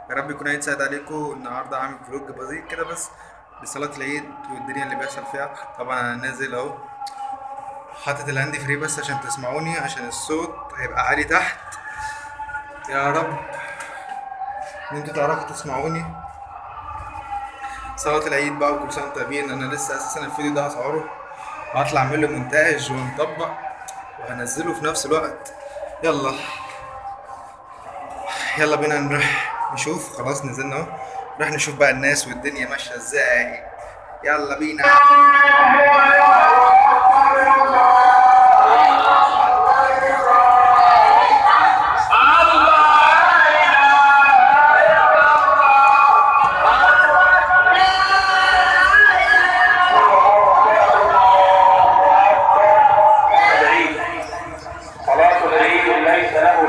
يا رب يكون عيد سعيد عليكم النهارده عامل فلوج بسيط كده بس لصلاة العيد والدنيا اللي بيحصل فيها طبعا انا نازل اهو حاطط الهاند فري بس عشان تسمعوني عشان الصوت هيبقى عالي تحت يا رب ان انتوا تعرفوا تسمعوني صلاة العيد بقى وكل سنة وانتم طيبين انا لسه اساسا الفيديو ده هصوره وهطلع اعمل له مونتاج ونطبق وهنزله في نفس الوقت يلا يلا بينا نروح نشوف خلاص نزلنا اهو نروح نشوف بقى الناس والدنيا ماشية ازاي يلا بينا صلاة العيد ليس له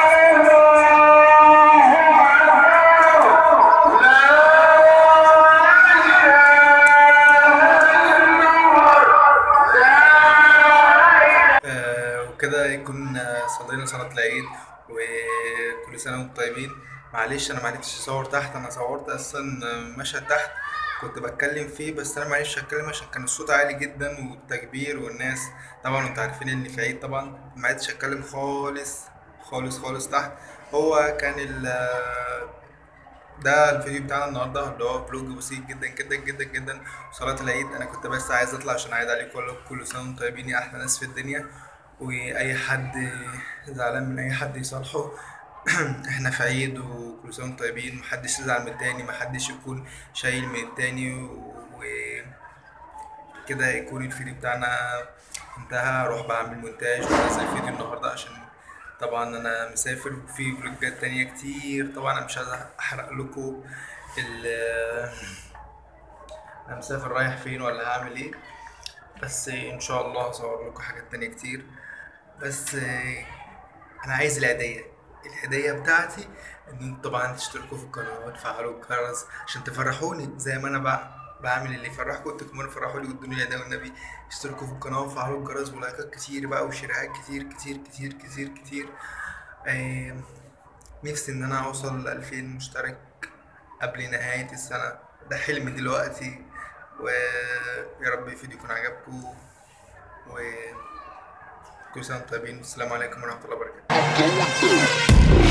آه، وكده يكون آه، صلينا صلاة العيد وكل سنة وانتم طيبين معلش انا معرفتش اصور تحت انا صورت اصلا آه، مشهد تحت كنت بتكلم فيه بس انا معرفتش اتكلم عشان كان الصوت عالي جدا والتكبير والناس طبعا انتوا عارفين اللي في عيد طبعا معرفتش اتكلم خالص خالص خالص تحت هو كان ال آه، ده الفيديو بتاعنا النهارده اللي هو فلوج بسيط جدا جدا جدا جدا صلاة العيد انا كنت بس عايز اطلع عشان اعيد عليكم واقول لكم كل سنه وانتم طيبين يا احلى ناس في الدنيا واي حد زعلان من اي حد يصالحه احنا في عيد وكل سنه وانتم طيبين محدش يزعل من التاني محدش يكون شايل من التاني وكده يكون الفيديو بتاعنا انتهى اروح بعمل مونتاج وانزل فيديو النهارده عشان طبعا انا مسافر وفي فلوجات تانية كتير طبعا انا مش عايز احرق لكم ال انا مسافر رايح فين ولا هعمل ايه بس ان شاء الله هصور لكم حاجات تانية كتير بس انا عايز العيدية الهدية بتاعتي ان انتوا طبعا تشتركوا في القناة وتفعلوا الجرس عشان تفرحوني زي ما انا بقى بعمل اللي يفرحكم انتوا كمان فرحوا لي وادوني العيدية والنبي اشتركوا في القناة وفعلوا الجرس ولايكات كتير بقى وشيرات كتير كتير كتير كتير كتير آم، نفسي ان انا اوصل ل 2000 مشترك قبل نهاية السنة ده حلم دلوقتي ويا رب الفيديو يكون عجبكم و كل سنة وانتم طيبين والسلام عليكم ورحمة الله وبركاته